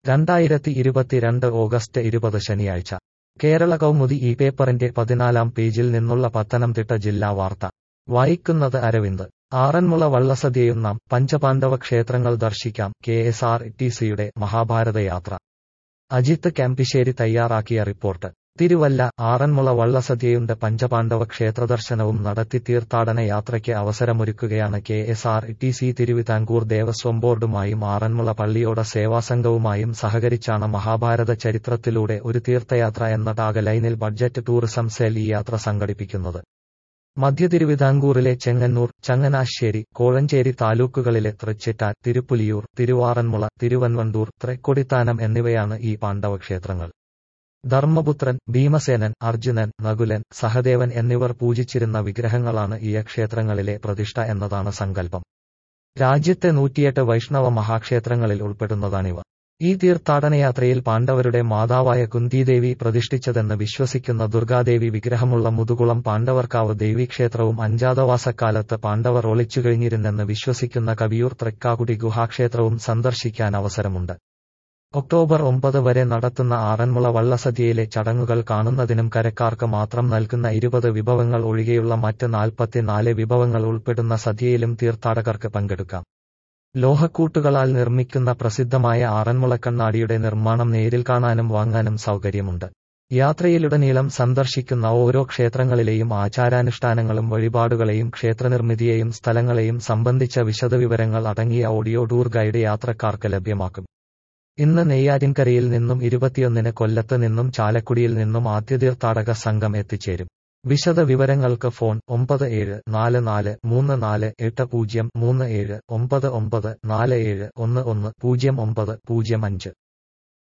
രണ്ടായിരത്തി ഇരുപത്തിരണ്ട് ഓഗസ്റ്റ് ഇരുപത് ശനിയാഴ്ച കേരള കൗമുദി ഈ പേപ്പറിന്റെ പതിനാലാം പേജിൽ നിന്നുള്ള പത്തനംതിട്ട ജില്ലാ വാർത്ത വായിക്കുന്നത് അരവിന്ദ് ആറന്മുള വള്ളസദ്യയൊന്നാം പഞ്ചപാണ്ഡവ ക്ഷേത്രങ്ങൾ ദർശിക്കാം കെ എസ് ആർ ടി സിയുടെ മഹാഭാരത യാത്ര അജിത്ത് ക്യാമ്പിശ്ശേരി തയ്യാറാക്കിയ റിപ്പോർട്ട് തിരുവല്ല ആറന്മുള വള്ളസദ്യയുണ്ട് പഞ്ചപാണ്ഡവ ക്ഷേത്രദർശനവും നടത്തി തീർത്ഥാടന യാത്രയ്ക്ക് അവസരമൊരുക്കുകയാണ് K S R T C Thiruvithamkoor Devaswom ബോർഡുമായും ആറന്മുള പള്ളിയോട സേവാസംഘവുമായും സഹകരിച്ചാണ് മഹാഭാരത ചരിത്രത്തിലൂടെ ഒരു തീർത്ഥയാത്ര എന്ന ടാഗ് ലൈനിൽ ബഡ്ജറ്റ് ടൂറിസം സെൽ ഈ യാത്ര സംഘടിപ്പിക്കുന്നത് മധ്യ തിരുവിതാംകൂറിലെ ചെങ്ങന്നൂർ ചങ്ങനാശ്ശേരി കോഴഞ്ചേരി താലൂക്കുകളിലെ തൃച്ചിറ്റാർ തിരുപ്പുലിയൂർ തിരുവാറന്മുള തിരുവൻവണ്ടൂർ തൃക്കൊടിത്താനം എന്നിവയാണ് ഈ പാണ്ഡവ ക്ഷേത്രങ്ങൾ ധർമ്മപുത്രൻ ഭീമസേനൻ അർജുനൻ നകുലൻ സഹദേവൻ എന്നിവർ പൂജിച്ചിരുന്ന വിഗ്രഹങ്ങളാണ് ഈ ക്ഷേത്രങ്ങളിലെ പ്രതിഷ്ഠ എന്നതാണ് സങ്കല്പം രാജ്യത്തെ നൂറ്റിയെട്ട് വൈഷ്ണവ മഹാക്ഷേത്രങ്ങളിൽ ഉൾപ്പെടുന്നതാണിവ ഈ തീർത്ഥാടനയാത്രയിൽ പാണ്ഡവരുടെ മാതാവായ കുന്തിദേവി പ്രതിഷ്ഠിച്ചതെന്ന് വിശ്വസിക്കുന്ന ദുർഗാദേവി വിഗ്രഹമുള്ള മുതുകുളം പാണ്ഡവർക്കാവ് ദേവീക്ഷേത്രവും അഞ്ചാതവാസക്കാലത്ത് പാണ്ഡവർ ഒളിച്ചുകഴിഞ്ഞിരുന്നെന്ന് വിശ്വസിക്കുന്ന കവിയൂർ തൃക്കാകുടി ഗുഹാക്ഷേത്രവും സന്ദർശിക്കാൻ അവസരമുണ്ട് ഒക്ടോബർ ഒമ്പത് വരെ നടത്തുന്ന ആറന്മുള വള്ളസദ്യയിലെ ചടങ്ങുകൾ കാണുന്നതിനും കരക്കാർക്ക് മാത്രം നൽകുന്ന ഇരുപത് വിഭവങ്ങൾ ഒഴികെയുള്ള മറ്റ് നാൽപ്പത്തിനാല് വിഭവങ്ങൾ ഉൾപ്പെടുന്ന സദ്യയിലും തീർത്ഥാടകർക്ക് പങ്കെടുക്കാം ലോഹക്കൂട്ടുകളാൽ നിർമ്മിക്കുന്ന പ്രസിദ്ധമായ ആറന്മുള കണ്ണാടിയുടെ നിർമ്മാണം നേരിൽ കാണാനും വാങ്ങാനും സൗകര്യമുണ്ട് യാത്രയിലുടനീളം സന്ദർശിക്കുന്ന ഓരോ ക്ഷേത്രങ്ങളിലെയും ആചാരാനുഷ്ഠാനങ്ങളും വഴിപാടുകളെയും ക്ഷേത്രനിർമ്മിതിയെയും സ്ഥലങ്ങളെയും സംബന്ധിച്ച വിശദവിവരങ്ങൾ അടങ്ങിയ ഓഡിയോ ടൂർ ഗൈഡ് യാത്രക്കാർക്ക് ലഭ്യമാക്കും ഇന്ന് നെയ്യാറ്റിൻകരയിൽ നിന്നും ഇരുപത്തിയൊന്നിന് കൊല്ലത്ത് നിന്നും ചാലക്കുടിയിൽ നിന്നും ആദ്യ തീർത്ഥാടക സംഘം എത്തിച്ചേരും വിശദ വിവരങ്ങൾക്ക് ഫോൺ ഒമ്പത് ഏഴ് നാല് നാല് മൂന്ന് നാല് എട്ട് പൂജ്യം മൂന്ന് ഏഴ് ഒമ്പത് ഒമ്പത് നാല് ഏഴ് ഒന്ന് ഒന്ന് പൂജ്യം ഒമ്പത് പൂജ്യം അഞ്ച്